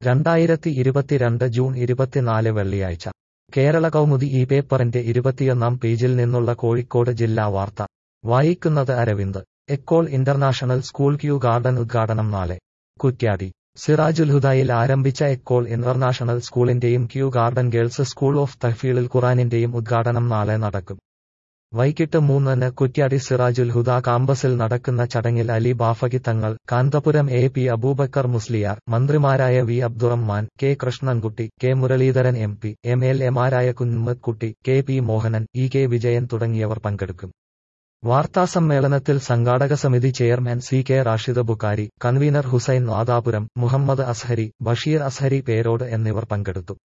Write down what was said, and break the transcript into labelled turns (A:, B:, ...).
A: രണ്ടായിരത്തി ഇരുപത്തിരണ്ട് ജൂൺ ഇരുപത്തിനാല് വെള്ളിയാഴ്ച കേരള കൗമുദി ഈ പേപ്പറിന്റെ ഇരുപത്തിയൊന്നാം പേജിൽ നിന്നുള്ള കോഴിക്കോട് ജില്ലാ വാർത്ത വായിക്കുന്നത് Aravind Ecole international school Q garden ഉദ്ഘാടനം നാളെ കുറ്റ്യാടി സിറാജുൽഹുദയിൽ ആരംഭിച്ച എക്കോൾ ഇന്റർനാഷണൽ സ്കൂളിന്റെയും Q garden girls school of തഹ്ഫീളുൽ ഖുറാനിന്റെയും ഉദ്ഘാടനം നാളെ നടക്കും വൈകിട്ട് മൂന്നിന് കുറ്റ്യാടി സിറാജുൽ ഹുദ കാമ്പസിൽ നടക്കുന്ന ചടങ്ങിൽ അലി ബാഫകി തങ്ങൾ കാന്തപുരം എ പി അബൂബക്കർ മുസ്ലിയാർ മന്ത്രിമാരായ V Abdurahiman K Krishnankutty K Muraleedharan M P M L എമാരായ Kunhammad Kutty K P Mohanan E K Vijayan തുടങ്ങിയവർ പങ്കെടുക്കും വാർത്താസമ്മേളനത്തിൽ സംഘാടക സമിതി chairman C K Rashid Bukhari convenor Hussain Nadapuram Muhammad Azhari Basheer Azhari Perod എന്നിവർ പങ്കെടുത്തു